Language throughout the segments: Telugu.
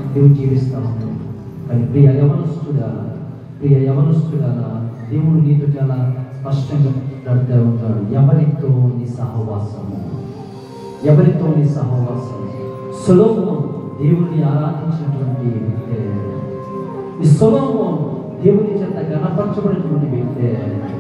నువ్వు జీవిస్తావు కానీ ప్రియ యవనస్తుడా ప్రియ యవనస్తుడా దేవుడు నీతో చాలా స్పష్టంగా మాట్లాడుతూ ఉంటాడు ఎవరితో నీ సహవాసము ఎవరితో నీ సహవాసం సులభము దేవుని ఆరాధించినటువంటి వ్యక్తే ఈ సులభం దేవుని చేత గణపరచబడినటువంటి వ్యక్తే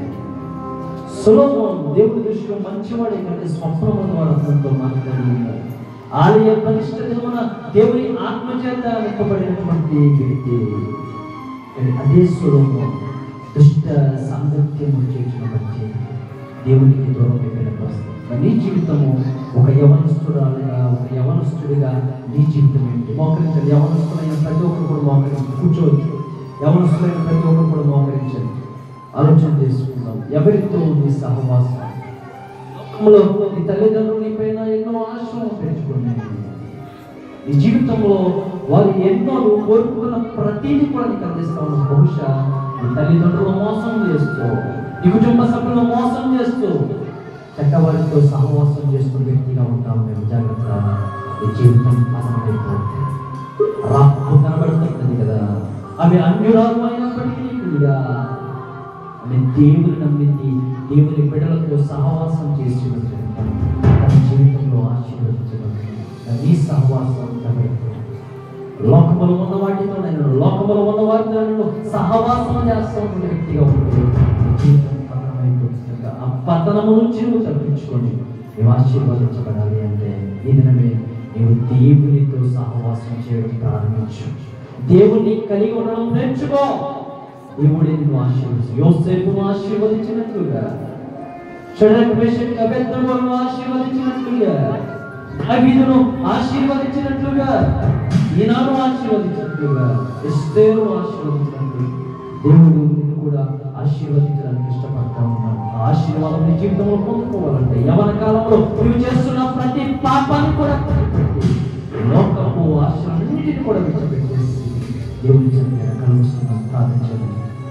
సులభం దేవుడి దృష్టిలో మంచివాడే కంటే స్వప్నము ద్వారా అతనితో మాట్లాడి ఆలయ పరిష్ఠితమున దేవుని ఆత్మచేత నింపబడినటువంటి వ్యక్తి కానీ అదే సులభం దుష్ట సాంగత్యము చేసిన బట్టి దేవునికి దూరం అయిపోయిన పరిస్థితి నీ జీవితము ఒక యవనస్తురాలుగా ఒక యవనస్తుడిగా నీ జీవితం ఏంటి మోకరించండి యవనస్తులైన ప్రతి ఒక్కరు కూడా మోకరించి కూర్చోవచ్చు యవనస్తులైన ప్రతి ఒక్కరు కూడా మోకరించండి ఆలోచన చేసుకుందాం ఎవరితో నీ సహవాసం లోకంలో నీ తల్లిదండ్రులు నీ పైన ఎన్నో ఆశలు పెంచుకున్నాయి నీ జీవితంలో వారు ఎన్నో నువ్వు కోరుకున్న ప్రతిదీ కూడా నీకు అందిస్తావు బహుశా నీ తల్లిదండ్రులు మోసం చేస్తూ నీ కుటుంబ సభ్యులు మోసం చేస్తూ చెడ్డవారితో సహవాసం చేస్తున్న వ్యక్తిగా ఉంటావు మేము జాగ్రత్త నీ జీవితం పతనమైపోతుంది రాపు కనబడుతుంది కదా అవి అన్యురాలు అయినప్పటికీ కూడా ఆమె దేవుని నమ్మింది దేవుని బిడ్డలతో సహవాసం చేసి తన జీవితంలో ఆశీర్వదించబడింది నీ సహవాసం ఎవరితో లోకములు ఉన్న వాటితో నేను లోకములు ఉన్న వాటితో నేను సహవాసం చేస్తూ ఉన్న వ్యక్తిగా ఉంటుంది నీ జీవితం పతనమైపోతుంది ఆ పతనము నుంచి నువ్వు తప్పించుకొని నువ్వు ఆశీర్వదించబడాలి అంటే ఈ దినమే నీవు దేవునితో సహవాసం చేయడం ప్రారంభించు దేవుణ్ణి కలిగి ఉండడం నేర్చుకో దేవుడే నిన్ను ఆశీర్వదించు యోసేపును ఆశీర్వదించినట్లుగా షడక్ మేషక్ అబెద్దములను ఆశీర్వదించినట్లుగా అభిదును ఆశీర్వదించినట్లుగా ఈనాడు ఆశీర్వదించినట్లుగా ఎస్తేరు ఆశీర్వదించినట్లు దేవుడు నిన్ను కూడా ఆశీర్వదించడానికి ఇష్టపడతా ఉన్నాడు ఆ ఆశీర్వాదం నీ జీవితంలో పొందుకోవాలంటే యవన కాలంలో నువ్వు చేస్తున్న ప్రతి పాపాన్ని కూడా వదిలిపెట్టి, లోకపు ఆశలన్నిటిని కూడా విడిచిపెట్టేసి దేవుని చెంత కలుస్తున్నాం ప్రార్థించండి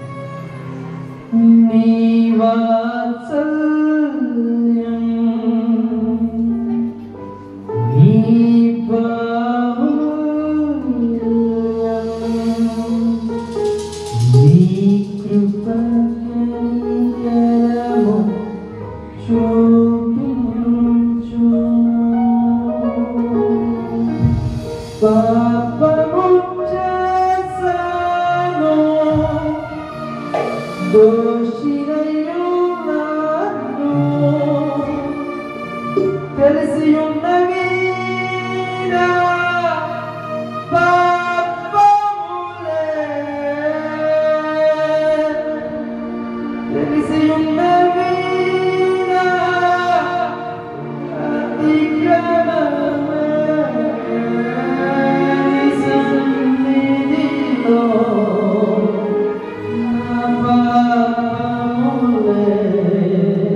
నీ వాత్సల్యం నీ బాహుల్యం నీ కృపకనికరము చూపించు పాపము చేశాను దోషినయున్నాను తెలిసి ఉన్నవి నా పాపములే తెలిసి ఉన్నవి నా అతిక్రమమే నీ సన్నిధిలో నా పాపములే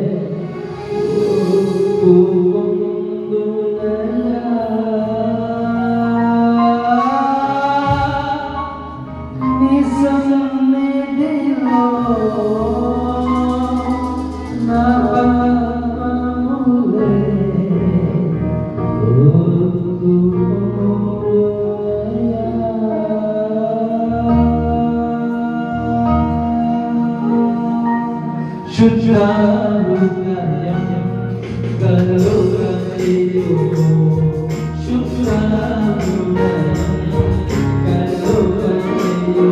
శుద్ధారుణయం కలుగనియు శుద్ధారుణయం కలుగనియు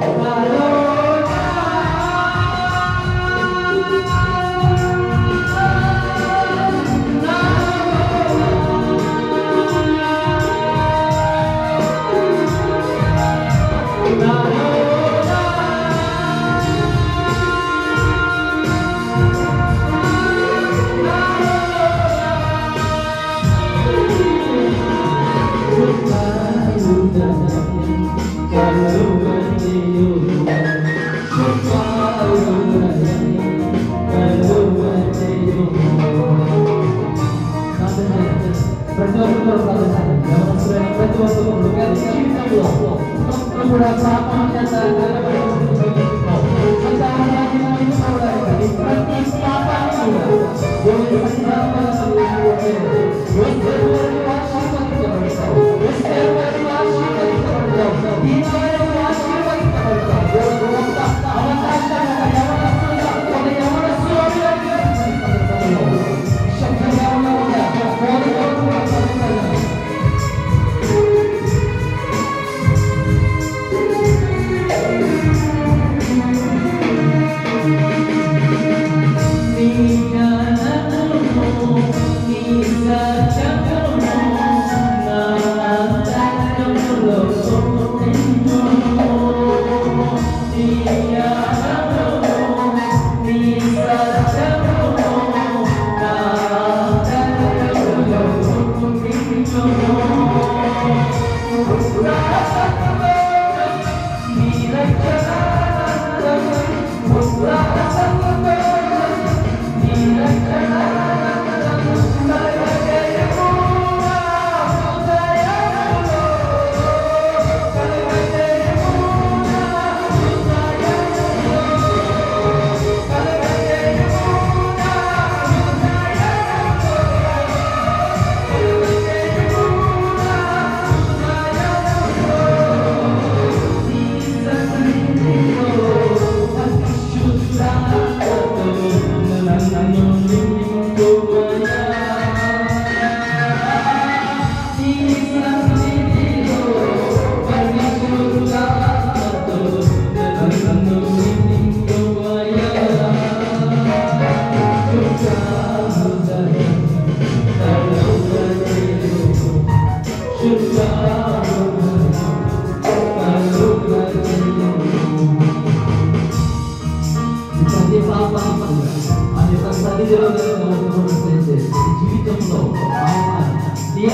ప్రతి ఒక్కరు ప్రతి ఒక్కరు జీవితంలో కూడా పాపం చేత ప్రతి పాపాన్ని కూడా దేవుని సన్నిధానంలో ఆశీర్వదించబడతావు. యేసు దేవుని ఆశీర్వదించబడతావు.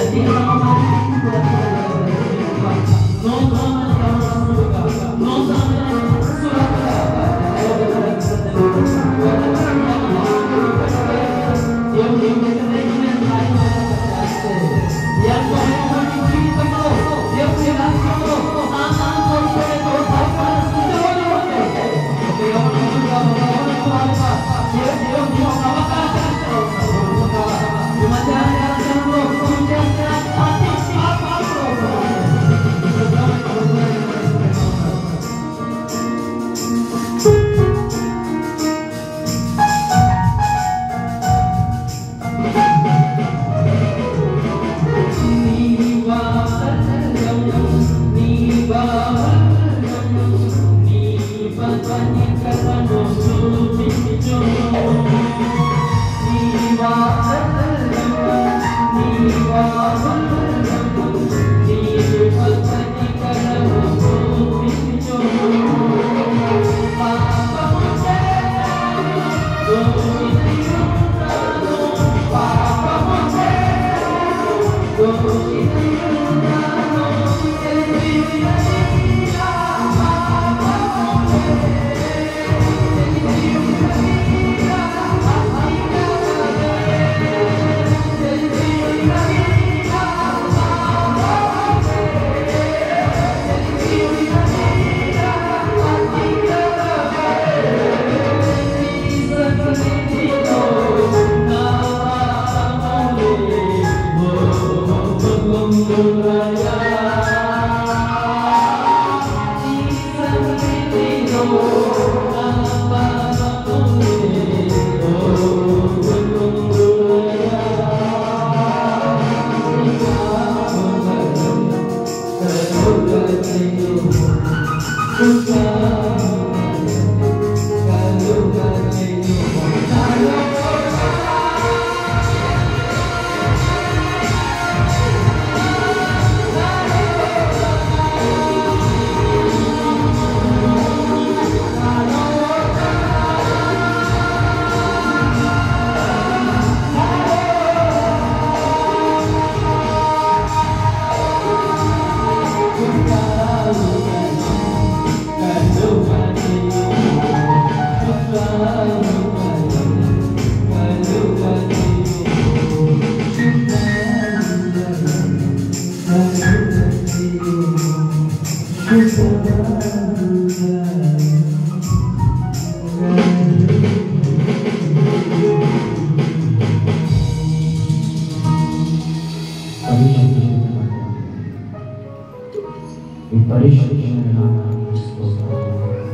ఈ పరిశుద్ధమైన నామానికి స్తోత్రాలు.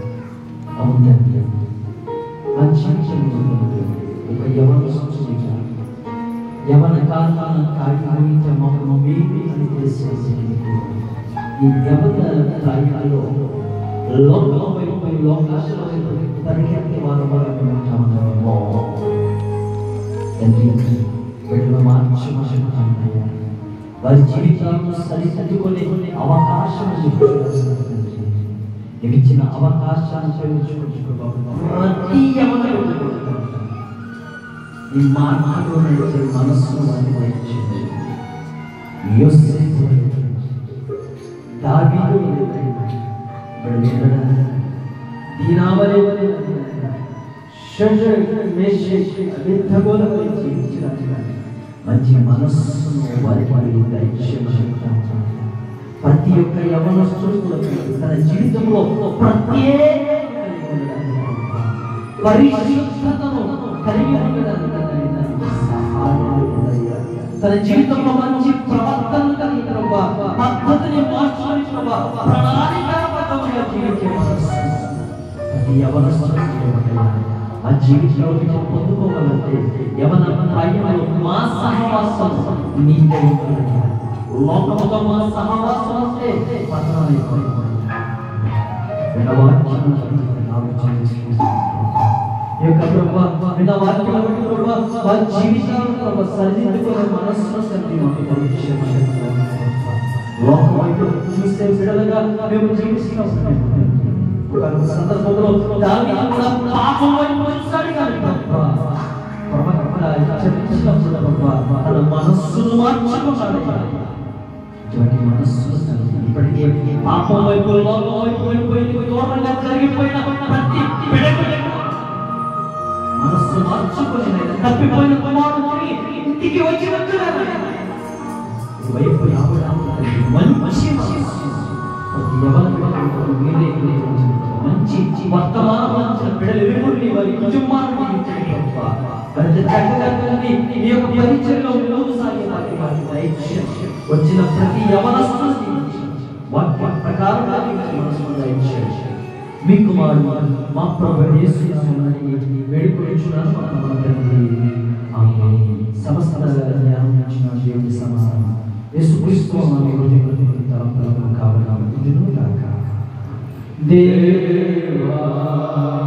అవునండి. నా జీవితంలో ఒక యవన సంస్కృతి యవన కాలాన కాగిపోయిన మమ్మల్ని మేమి అని తెలిసేసింది ఈ యవన కార్యాలలో లోకంలో వైపు లోకాశలో పరిగెత్తి వారు వారు ఉంటామన్నామో తండ్రి బిడ్డలు మార్చి మార్చుకుంటామయ్యా వారి జీవితాలను సరిదిద్దుకునే అవకాశం నీకు ఇచ్చిన అవకాశాన్ని ఉపయోగించుకుంటున్నావు ప్రతి యవనుడు ఈ మార్గంలో నడిచే మనస్సును వారిని దయచేయండి. యోసేపు వలె, దావీదు వలె, ఇప్పుడు వినడా? దీనావళి వలె, షడ్రక్, మేషక్, అబేద్నగోల వలె జీవించడానికి మంచి మనస్సును వారి వారికి దయచేయమని ప్రతి ఒక్క యవనస్తుడు కూడా తన జీవితంలో ప్రత్యేక పరిశుద్ధతను కలిగి ఉండడానికి తగిన సహాయం ఉందయ్యా. తన జీవితంలో మంచి ప్రవర్తన కలిగి ప్రభా, పద్ధతిని మార్చుకొని ప్రభా, ప్రణాళికాబద్ధంగా జీవించే మనస్సు. ప్రతి యవనస్తుడికి ఇవ్వండి. ఆ జీవితంలో విజయం పొందుకోవాలంటే యవన ప్రాయంలో మా సహవాసం నీతో ఉండాలి. లోకముతో మా సహవాసం అంటే పతనాలైపోయింది వినవాక్యం ఆలోచన చేసుకుంటున్నాను. ఈ యొక్క ప్రభా వినవాక్యం ప్రభా వారి జీవితాలను ప్రభా సరిదిద్దుకునే మనస్సును తండ్రి మాకు దయచేయమని లోకం వైపు చూస్తే బిడలుగా మేము జీవిస్తున్నాం ఒక సందర్భంలో దావీదు కూడా పాపం వైపు చూశాడు కానీ ప్రభా ప్రభా కూడా చర్చించినప్పుడు ప్రభా తన మనస్సును మార్చుకున్నాడు ఇటువంటి మనస్సును కలిగి ఇప్పటికే పాపం వైపు లోకం వైపు వెళ్ళిపోయింది దూరంగా జరిగిపోయిన ప్రతి బిడ్డకు మనస్సు మార్చుకుని తప్పిపోయిన కుమారుడిని ఇంటికి వచ్చి వచ్చాడు వైపు రావడానికి మంచి మనస్సు ప్రతి ఎవరికి మీరే మంచి వర్తమానం మంచి బిడ్డలు ఎదుర్కొని వారి కుటుంబాన్ని ప్రతి చక్కగా కలిగి నీ యొక్క పరిచయంలో ముందుకు సాగే వారికి వారికి దయచేయండి. వచ్చిన ప్రతి యవనస్తుని వాక్య ప్రకారంగా మీకు మనసును దయచేయండి. మీ కుమారుడు మా ప్రభు యేసు నామమున వేడుకొనిచున్నాను మా పరమ తండ్రి ఆమేన్ సమస్త జ్ఞానం ఇచ్చిన దేవుని సమానం యేసుక్రీస్తు నామమున హృదయపూర్వక తలంపులకు కావడం ఇదిను గాక దేవా